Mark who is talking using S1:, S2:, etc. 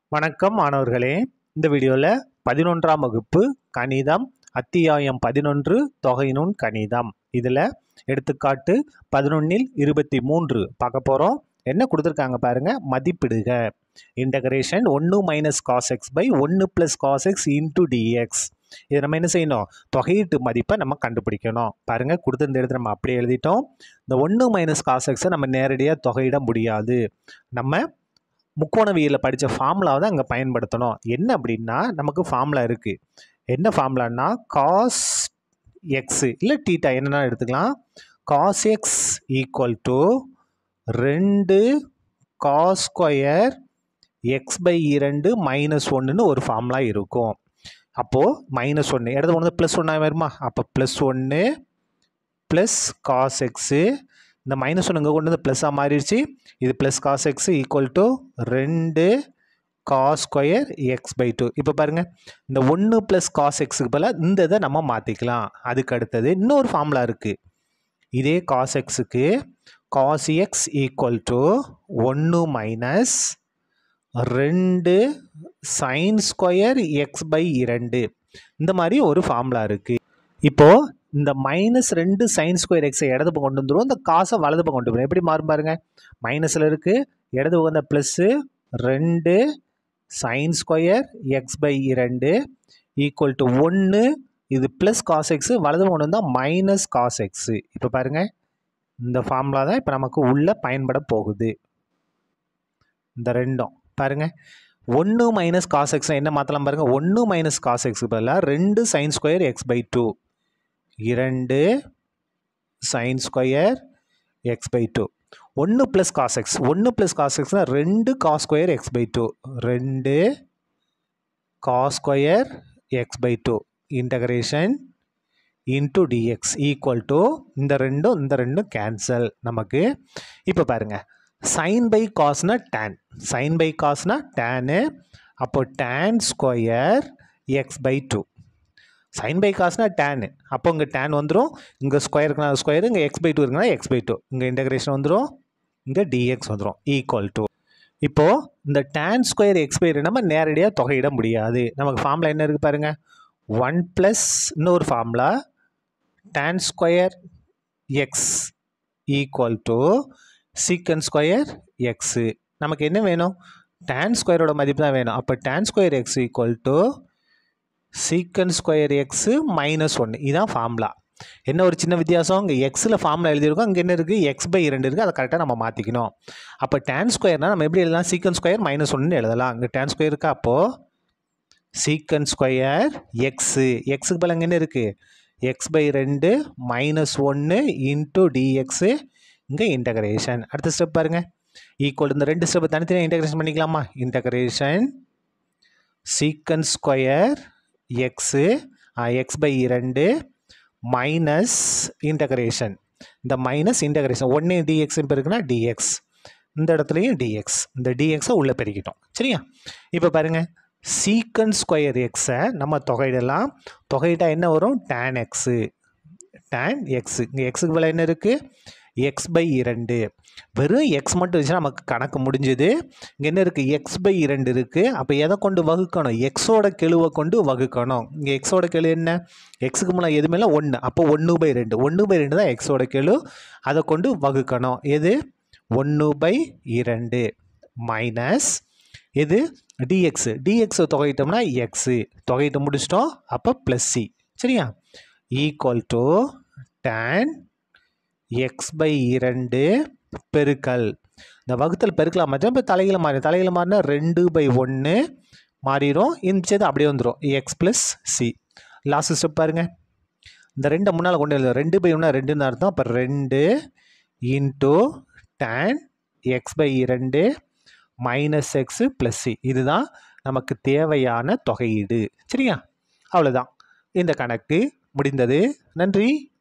S1: வணக்கம் மாணவர்களே இந்த வீடியோவில் பதினொன்றாம் வகுப்பு கணிதம் அத்தியாயம் பதினொன்று தொகைநுண் கணிதம் இதில் எடுத்துக்காட்டு பதினொன்னில் இருபத்தி மூன்று பார்க்க போகிறோம் என்ன கொடுத்துருக்காங்க பாருங்க மதிப்பிடுக இன்டகிரேஷன் ஒன்று மைனஸ் காஸ் எக்ஸ் பை ஒன்று plus cos x into dx இதை நம்ம என்ன செய்யணும் தொகையீட்டு மதிப்பை நம்ம கண்டுபிடிக்கணும் பாருங்கள் கொடுத்துருந்த இடத்துல நம்ம அப்படியே எழுதிட்டோம் இந்த ஒன்று மைனஸ் காஸ் எக்ஸை நம்ம நேரடியாக தொகையிட முடியாது நம்ம முக்கோணவியலில் படித்த ஃபார்முலாவை தான் அங்கே பயன்படுத்தணும் என்ன அப்படின்னா நமக்கு ஃபார்முலா இருக்குது என்ன ஃபார்முலான்னா காஸ் எக்ஸு இல்லை டீட்டா என்னென்னா எடுத்துக்கலாம் காஸ் எக்ஸ் ஈக்குவல் டு ரெண்டு காஸ் ஸ்கொயர் எக்ஸ் பை இரண்டு மைனஸ் ஒன்றுன்னு ஒரு ஃபார்முலா இருக்கும் அப்போது மைனஸ் ஒன்று இடது ஒன்று ப்ளஸ் ஒன்றா வருமா அப்போ ப்ளஸ் ஒன்று ப்ளஸ் காஸ் எக்ஸு இந்த மைனஸ் ஒன்று இங்கே கொண்டு வந்து ப்ளஸ்ஸாக மாறிடுச்சு இது plus cos x equal to ரெண்டு cos square x by two இப்போ பாருங்கள் இந்த ஒன்று ப்ளஸ் காஸ் எக்ஸுக்கு பதிலாக இந்த இதை நம்ம மாற்றிக்கலாம் அதுக்கு அடுத்தது இன்னொரு ஃபார்முலா இருக்குது இதே காஸ் எக்ஸுக்கு காஸ் எக்ஸ் ஈக்குவல் டு ஒன்று மைனஸ் ரெண்டு சைன் ஸ்கொயர் எக்ஸ் பை இரண்டு இந்த மாதிரி ஒரு ஃபார்முலா இருக்குது இப்போது இந்த மைனஸ் ரெண்டு சைன் ஸ்கொயர் எக்ஸை இடது பக்கம் கொண்டு வந்துடும் இந்த காசை வலது பக்கம் கொண்டு வந்துடும் எப்படி மாறும் பாருங்க மைனஸில் இருக்குது இடது பக்கம் இந்த ப்ளஸ்ஸு ரெண்டு சைன் ஸ்கொயர் எக்ஸ் பை இரண்டு ஈக்குவல் டு ஒன்று இது ப்ளஸ் காஸ் எக்ஸு வலது பக்கம் கொண்டு வந்தால் மைனஸ் காஸ் எக்ஸு இப்போ பாருங்கள் இந்த ஃபார்முலா தான் இப்போ நமக்கு உள்ளே பயன்பட போகுது இந்த ரெண்டும் பாருங்கள் ஒன்று மைனஸ் காஸ் எக்ஸ் என்ன மாற்றலாம் பாருங்கள் ஒன்று மைனஸ் காஸ் எக்ஸுக்கு பதிலாக ரெண்டு sine square x by two இரண்டு sine square x by two ஒன்று ப்ளஸ் காஸ் எக்ஸ் ஒன்று ப்ளஸ் காஸ் எக்ஸ்னால் ரெண்டு cos square x by two ரெண்டு cos square x by two integration into dx equal to இந்த ரெண்டும் இந்த ரெண்டும் கேன்சல் நமக்கு இப்போ பாருங்கள் சைன் பை காஸ்னா டேன் சைன் பை காஸ்னா டேனு அப்போ tan square x by two sine by காஸ்னா டேனு அப்போ இங்கே டேன் வந்துடும் இங்கே ஸ்கொயர் இருக்குன்னா ஸ்கொயர் இங்கே எக்ஸ் பை டூ இருக்குன்னா எக்ஸ் பை டூ இங்கே இன்டகிரேஷன் வந்துடும் இங்கே டிஎக்ஸ் வந்துடும் ஈக்குவல் டு இப்போது இந்த டேன் ஸ்கொயர் எக்ஸ் பை நம்ம நேரடியாக தொகையிட முடியாது நமக்கு ஃபார்முலா என்ன இருக்குது பாருங்கள் ஒன் ப்ளஸ் இன்னொரு formula tan square x equal to secant square x நமக்கு என்ன வேணும் டேன் ஸ்கொயரோட மதிப்பு தான் வேணும் அப்போ tan square x equal to secant square x minus ஒன்று இதுதான் ஃபார்முலா என்ன ஒரு சின்ன வித்தியாசம் இங்கே எக்ஸில் ஃபார்முலா எழுதியிருக்கோம் அங்கே என்ன இருக்குது எக்ஸ் பை இரண்டு இருக்குது அதை கரெக்டாக நம்ம மாற்றிக்கணும் அப்போ டேன் ஸ்கொயர்னால் நம்ம எப்படி எழுதலாம் சீக்கன் ஸ்கொயர் மைனஸ் ஒன்று எழுதலாம் அங்கே டேன் ஸ்கொயர் இருக்கா அப்போது சீக்கன் ஸ்கொயர் எக்ஸு எக்ஸுக்கு பதில் அங்கே என்ன இருக்குது எக்ஸ் பை ரெண்டு மைனஸ் ஒன்று இன்ட்டு டிஎக்ஸு இங்கே இன்டகிரேஷன் அடுத்த ஸ்டெப் பாருங்கள் ஈக்குவல் இந்த ரெண்டு ஸ்டெப் தனித்தனியாக இன்டகிரேஷன் பண்ணிக்கலாமா integration secant square x x by இரண்டு மைனஸ் இன்டகிரேஷன் இந்த மைனஸ் இன்டகிரேஷன் ஒன்று டிஎக்ஸ் இப்போ இருக்குன்னா டிஎக்ஸ் இந்த இடத்துலையும் டிஎக்ஸ் இந்த டிஎக்ஸை உள்ளே பெருக்கிட்டோம் சரியா இப்போ பாருங்கள் சீக்கன் ஸ்கொயர் எக்ஸை நம்ம தொகையிடலாம் தொகையிட்டால் என்ன வரும் டேன் எக்ஸு டேன் எக்ஸு இங்கே எக்ஸுக்கு விலை என்ன இருக்குது எக்ஸ் பை இரண்டு வெறும் எக்ஸ் மட்டும் இருந்துச்சுன்னா நமக்கு கணக்கு முடிஞ்சுது இங்கே என்ன இருக்குது எக்ஸ் பை இரண்டு இருக்குது அப்போ எதை கொண்டு வகுக்கணும் எக்ஸோட கெழுவை கொண்டு வகுக்கணும் இங்கே எக்ஸோட கெழு என்ன எக்ஸுக்கு முன்னாடி எதுவுமே இல்லை ஒன்று அப்போ ஒன்று பை ரெண்டு ஒன்று பை ரெண்டு தான் எக்ஸோட கெழு அதை கொண்டு வகுக்கணும் எது ஒன்று பை இரண்டு மைனஸ் இது டிஎக்ஸு டிஎக்ஸை தொகையிட்டோம்னா எக்ஸு தொகையிட்டு முடிச்சிட்டோம் அப்போ ப்ளஸ் சி சரியா equal to tan x by இரண்டு பெருக்கல் இந்த வகுத்தல் பெருக்கலாம் மாற்றம் இப்போ தலையில் மாறி தலையில் மாறினா ரெண்டு பை ஒன்று மாறிடும் இருந்துச்சது அப்படியே வந்துடும் x plus c last step பாருங்கள் இந்த ரெண்டை முன்னால் கொண்டு எழுதும் ரெண்டு பை ஒன்றா ரெண்டுன்னு அர்த்தம் அப்போ ரெண்டு இன்ட்டு டேன் எக்ஸ் பை இரண்டு மைனஸ் எக்ஸு ப்ளஸ் சி இதுதான் நமக்கு தேவையான தொகையீடு சரியா அவ்வளோதான் இந்த கணக்கு முடிந்தது நன்றி